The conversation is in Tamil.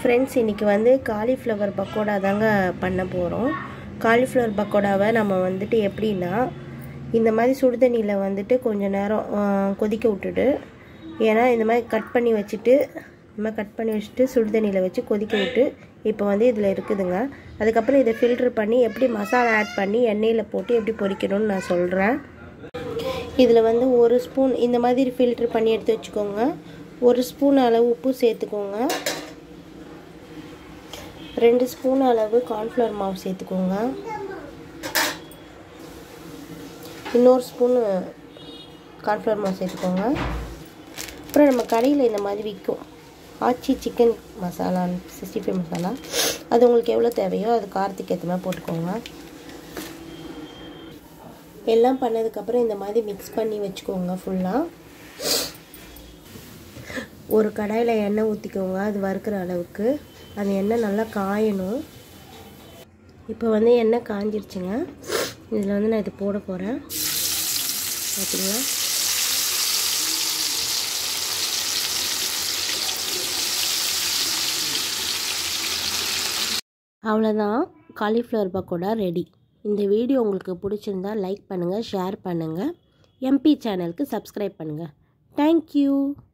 ஃப்ரெண்ட்ஸ் இன்றைக்கி வந்து காலிஃப்ளவர் பக்கோடா தாங்க பண்ண போகிறோம் காலிஃப்ளவர் பக்கோடாவை நம்ம வந்துட்டு எப்படின்னா இந்த மாதிரி சுடுதண்ணியில் வந்துட்டு கொஞ்சம் நேரம் ஆ, கொதிக்க விட்டுட்டு ஏன்னா இந்த மாதிரி கட் பண்ணி வச்சுட்டு இந்த மாதிரி கட் பண்ணி வச்சுட்டு சுடுதண்ணியில் வச்சு கொதிக்க விட்டு இப்போ வந்து இதில் இருக்குதுங்க அதுக்கப்புறம் இதை ஃபில்ட்ரு பண்ணி எப்படி மசாலா ஆட் பண்ணி எண்ணெயில் போட்டு எப்படி பொரிக்கணும்னு நான் சொல்கிறேன் இதில் வந்து ஒரு ஸ்பூன் இந்த மாதிரி ஃபில்ட்ரு பண்ணி எடுத்து வச்சுக்கோங்க ஒரு ஸ்பூன் அளவு உப்பு சேர்த்துக்கோங்க ரெண்டு ஸ்பூன் அளவு கார்ன்ஃப்ளவர் மாவு சேர்த்துக்கோங்க இன்னொரு ஸ்பூன் கார்ன்ஃப்ளவர் மாவு சேர்த்துக்கோங்க அப்புறம் நம்ம கடையில் இந்த மாதிரி விற்கும் Aachi chicken masala sixty five masala அது உங்களுக்கு எவ்வளோ தேவையோ அது காரத்துக்கு ஏற்ற மாதிரி போட்டுக்கோங்க எல்லாம் பண்ணதுக்கப்புறம் இந்த மாதிரி மிக்ஸ் பண்ணி வச்சுக்கோங்க ஃபுல்லாக ஒரு கடாயில் எண்ணெய் ஊற்றிக்கோங்க அது வறுக்கிற அளவுக்கு அந்த எண்ணெய் நல்லா காயணும் இப்போ வந்து எண்ணெய் காஞ்சிருச்சுங்க இதில் வந்து நான் இது போட போகிறேன் பார்த்தீங்களா அவ்வளோதான் காலிஃப்ளவர் பக்கோடா ரெடி இந்த வீடியோ உங்களுக்கு பிடிச்சிருந்தா லைக் பண்ணுங்கள் ஷேர் பண்ணுங்கள் எம்பி சேனலுக்கு சப்ஸ்கிரைப் பண்ணுங்கள் தேங்க்யூ